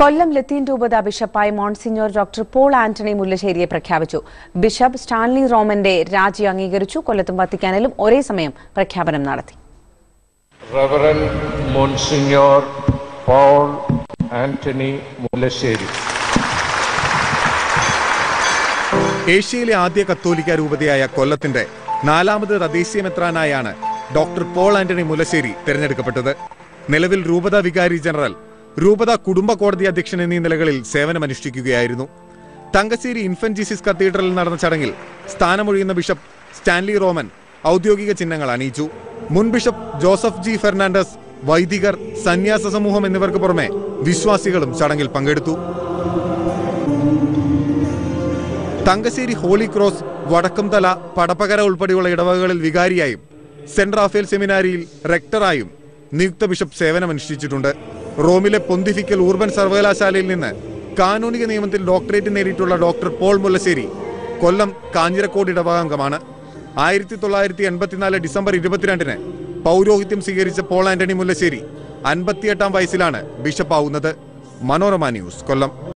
കൊല്ലം ലത്തീൻ രൂപത ബിഷപ്പായി മോൺസിഞ്ഞോർ ഡോക്ടർ പോൾ ആന്റണി മുല്ലശ്ശേരിയെ പ്രഖ്യാപിച്ചു ബിഷപ്പ് സ്റ്റാൻലി റോമന്റെ രാജി അംഗീകരിച്ചു കൊല്ലത്തും വത്തിക്കാനിലും ഒരേ സമയം പ്രഖ്യാപനം നടത്തി Reverend Monsignor Paul Anthony Mulaseri. ഏഷ്യയിലെ ആദ്യ കത്തോലിക്ക രൂപതയായ കൊല്ലത്തിന്റെ നാലാമത് തദ്ദേശീയ മെത്രാനായാണ് ഡോക്ടർ പോൾ ആന്റണി മുലശ്ശേരി തിരഞ്ഞെടുക്കപ്പെട്ടത് നിലവിൽ രൂപത വികാരി ജനറൽ രൂപത കുടുംബ കോടതി അധ്യക്ഷൻ എന്നീ നിലകളിൽ സേവനമനുഷ്ഠിക്കുകയായിരുന്നു തങ്കശ്ശേരി ഇൻഫന്റ് ജീസസ് കത്തീഡ്രലിൽ നടന്ന ചടങ്ങിൽ സ്ഥാനമൊഴിയുന്ന ബിഷപ്പ് സ്റ്റാൻലി റോമൻ ഔദ്യോഗിക ചിഹ്നങ്ങൾ അണിയിച്ചു മുൻ ബിഷപ്പ് ജോസഫ് ജി ഫെർണാണ്ടസ് വൈദികർ സന്യാസ സമൂഹം എന്നിവർക്ക് പുറമെ വിശ്വാസികളും ചടങ്ങിൽ പങ്കെടുത്തു തങ്കശ്ശേരി ഹോളി ക്രോസ് വടക്കംതല പടപ്പകര ഉൾപ്പെടെയുള്ള ഇടവകകളിൽ വികാരിയായും സെന്റ് റാഫേൽ സെമിനാരിയിൽ റെക്ടറായും നിയുക്ത ബിഷപ്പ് സേവനമനുഷ്ഠിച്ചിട്ടുണ്ട് റോമിലെ പൊന്തിഫിക്കൽ ഊർബൻ സർവകലാശാലയിൽ നിന്ന് കാനൂനിക നിയമത്തിൽ ഡോക്ടറേറ്റ് നേടിയിട്ടുള്ള ഡോക്ടർ പോൾ മുല്ലശ്ശേരി കൊല്ലം കാഞ്ഞിരക്കോട് ഇടവകാംഗമാണ് ആയിരത്തി തൊള്ളായിരത്തി എൺപത്തിനാല് ഡിസംബർ ഇരുപത്തിരണ്ടിന് പൗരോഹിത്യം സ്വീകരിച്ച പോൾ ആന്റണി മുല്ലശ്ശേരി അൻപത്തിയെട്ടാം വയസ്സിലാണ് ബിഷപ്പാവുന്നത് മനോരമ ന്യൂസ് കൊല്ലം